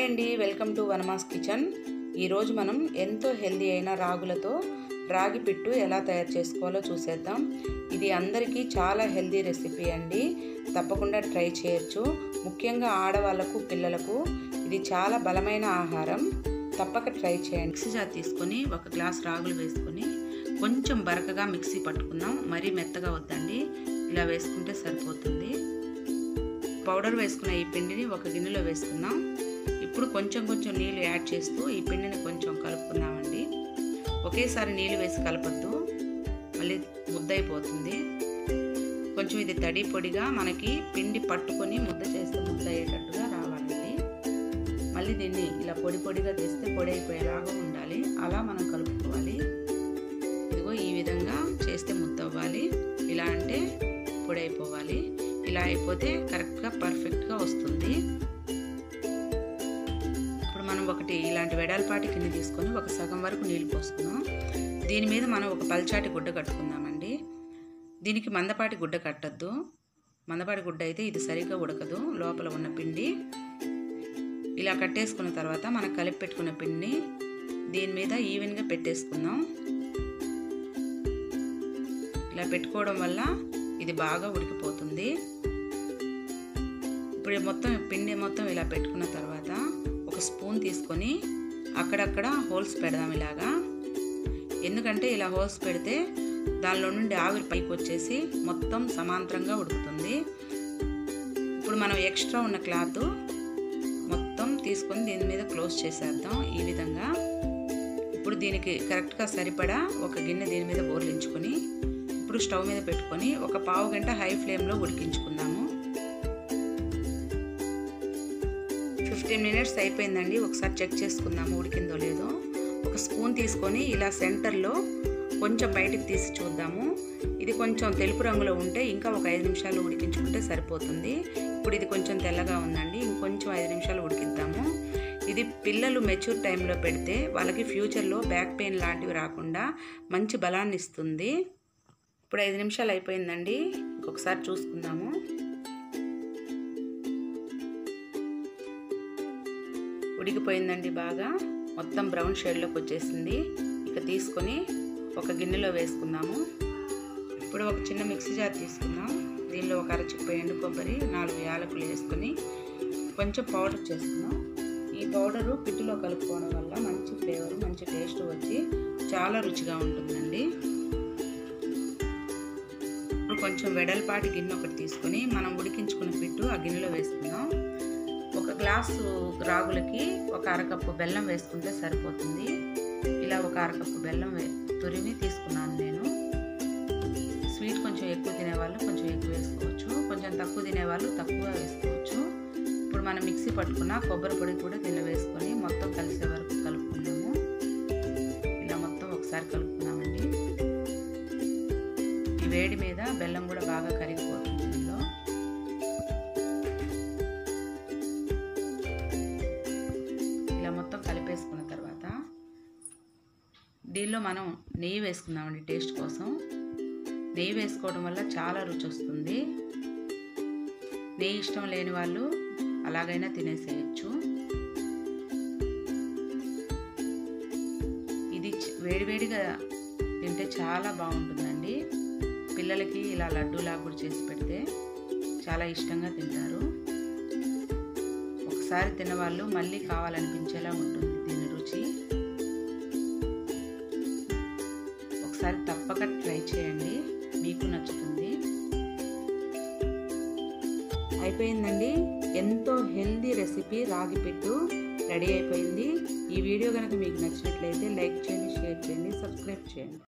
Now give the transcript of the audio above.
అండి welcome to వనమాస్ kitchen ఈరోజు మనం ఎంతో హెల్దీ అయిన రాగులతో రాగి పిట్టు ఎలా తయారు చేసుకోవాలో చూసేద్దాం ఇది అందరికీ చాలా హెల్దీ రెసిపీ అండి తప్పకుండా ట్రై చేయొచ్చు ముఖ్యంగా ఆడవాళ్ళకు పిల్లలకు ఇది చాలా బలమైన ఆహారం తప్పక ట్రై చేయండి మిక్సీ జార్ తీసుకొని ఒక గ్లాస్ రాగులు వేసుకొని కొంచెం బరకగా మిక్సీ పట్టుకుందాం మరీ మెత్తగా వద్దండి ఇలా వేసుకుంటే సరిపోతుంది పౌడర్ వేసుకున్న ఈ పిండిని ఒక గిన్నెలో వేసుకుందాం ఇప్పుడు కొంచెం కొంచెం నీళ్ళు యాడ్ చేస్తూ ఈ పిండిని కొంచెం కలుపుకుందామండి ఒకేసారి నీళ్ళు వేసి కలపద్దు మళ్ళీ ముద్దయిపోతుంది కొంచెం ఇది తడి పొడిగా మనకి పిండి పట్టుకొని ముద్ద చేస్తే ముద్ద అయ్యేటట్టుగా రావాలండి మళ్ళీ దీన్ని ఇలా పొడి పొడిగా తీస్తే పొడి అయిపోయేలాగా ఉండాలి అలా మనం కలుపుకోవాలి ఇదిగో ఈ విధంగా చేస్తే ముద్ద అవ్వాలి ఇలా అంటే పొడి అయిపోవాలి ఇలా అయిపోతే కరెక్ట్గా పర్ఫెక్ట్గా వస్తుంది ఇప్పుడు మనం ఒకటి ఇలాంటి వెడల్పాటి కింద తీసుకొని ఒక సగం వరకు నీళ్ళు పోసుకుందాం దీని మీద మనం ఒక పల్చాటి గుడ్డ కట్టుకుందామండి దీనికి మందపాటి గుడ్డ కట్టద్దు మందపాటి గుడ్డ అయితే ఇది సరిగ్గా ఉడకదు లోపల ఉన్న పిండి ఇలా కట్టేసుకున్న తర్వాత మనం కలిపి పెట్టుకున్న పిండిని దీని మీద ఈవెన్గా పెట్టేసుకుందాం ఇలా పెట్టుకోవడం వల్ల ఇది బాగా ఉడికిపోతుంది ఇప్పుడు మొత్తం పిండి మొత్తం ఇలా పెట్టుకున్న తర్వాత ఒక స్పూన్ తీసుకొని అక్కడక్కడ హోల్స్ పెడదాం ఇలాగా ఎందుకంటే ఇలా హోల్స్ పెడితే దానిలో నుండి ఆవిరి పైకి వచ్చేసి మొత్తం సమాంతరంగా ఉడుకుతుంది ఇప్పుడు మనం ఎక్స్ట్రా ఉన్న క్లాత్ మొత్తం తీసుకొని దీని మీద క్లోజ్ చేసేద్దాం ఈ విధంగా ఇప్పుడు దీనికి కరెక్ట్గా సరిపడా ఒక గిన్నె దీని మీద బోర్లించుకొని ఇప్పుడు స్టవ్ మీద పెట్టుకొని ఒక పావు గంట హై ఫ్లేమ్లో ఉడికించుకుందాము ఫిఫ్టీన్ మినిట్స్ అయిపోయిందండి ఒకసారి చెక్ చేసుకుందాము ఉడికిందో లేదో ఒక స్పూన్ తీసుకొని ఇలా సెంటర్లో కొంచెం బయటికి తీసి చూద్దాము ఇది కొంచెం తెలుపు రంగులో ఉంటే ఇంకా ఒక ఐదు నిమిషాలు ఉడికించుకుంటే సరిపోతుంది ఇప్పుడు ఇది కొంచెం తెల్లగా ఉందండి ఇంకొంచెం ఐదు నిమిషాలు ఉడికిద్దాము ఇది పిల్లలు మెచ్యూర్ టైంలో పెడితే వాళ్ళకి ఫ్యూచర్లో బ్యాక్ పెయిన్ లాంటివి రాకుండా మంచి బలాన్ని ఇస్తుంది ఇప్పుడు ఐదు నిమిషాలు అయిపోయిందండి ఇంకొకసారి చూసుకుందాము ఉడికిపోయిందండి బాగా మొత్తం బ్రౌన్ షేడ్లోకి వచ్చేసింది ఇక తీసుకొని ఒక గిన్నెలో వేసుకుందాము ఇప్పుడు ఒక చిన్న మిక్సీ జార్ తీసుకుందాం దీనిలో ఒక అరచిప్ప ఎండు కొబ్బరి నాలుగు యాలకులు వేసుకొని కొంచెం పౌడర్ చేసుకుందాం ఈ పౌడరు పిట్టులో కలుపుకోవడం వల్ల మంచి ఫ్లేవర్ మంచి టేస్ట్ వచ్చి చాలా రుచిగా ఉంటుందండి ఇప్పుడు కొంచెం వెడల్పాటి గిన్నె ఒకటి తీసుకొని మనం ఉడికించుకున్న పిట్టు ఆ గిన్నెలో వేసుకుందాం ఒక గ్లాసు రాగులకి ఒక అరకప్పు బెల్లం వేసుకుంటే సరిపోతుంది ఇలా ఒక అరకప్పు బెల్లం తురిమి తీసుకున్నాను నేను స్వీట్ కొంచెం ఎక్కువ తినేవాళ్ళు కొంచెం ఎక్కువ వేసుకోవచ్చు కొంచెం తక్కువ తినేవాళ్ళు తక్కువ వేసుకోవచ్చు ఇప్పుడు మనం మిక్సీ పట్టుకున్న కొబ్బరి పొడి కూడా దీనిలో వేసుకొని మొత్తం కలిసే వరకు కలుపుకున్నాము ఇలా మొత్తం ఒకసారి కలుపుకున్నామండి ఈ వేడి మీద బెల్లం కూడా బాగా కరిగిపోతుంది దీనిలో ఇలా మొత్తం కలిపేసుకున్న తర్వాత దీనిలో మనం నెయ్యి వేసుకుందామండి టేస్ట్ కోసం నెయ్యి వేసుకోవడం వల్ల చాలా రుచి వస్తుంది నెయ్యి ఇష్టం లేని వాళ్ళు అలాగైనా తినేసేయచ్చు ఇది వేడివేడిగా తింటే చాలా బాగుంటుందండి పిల్లలకి ఇలా లడ్డూలా కూడా చేసి పెడితే చాలా ఇష్టంగా తింటారు ఒకసారి తినవాళ్ళు మళ్ళీ కావాలనిపించేలా ఉంటుంది దీని రుచి ఒకసారి తప్పక ట్రై చేయండి మీకు నచ్చుతుంది అయిపోయిందండి ఎంతో హెల్దీ రెసిపీ రాగి పెట్టు రెడీ అయిపోయింది ఈ వీడియో కనుక మీకు నచ్చినట్లయితే లైక్ చేయండి షేర్ చేయండి సబ్స్క్రైబ్ చేయండి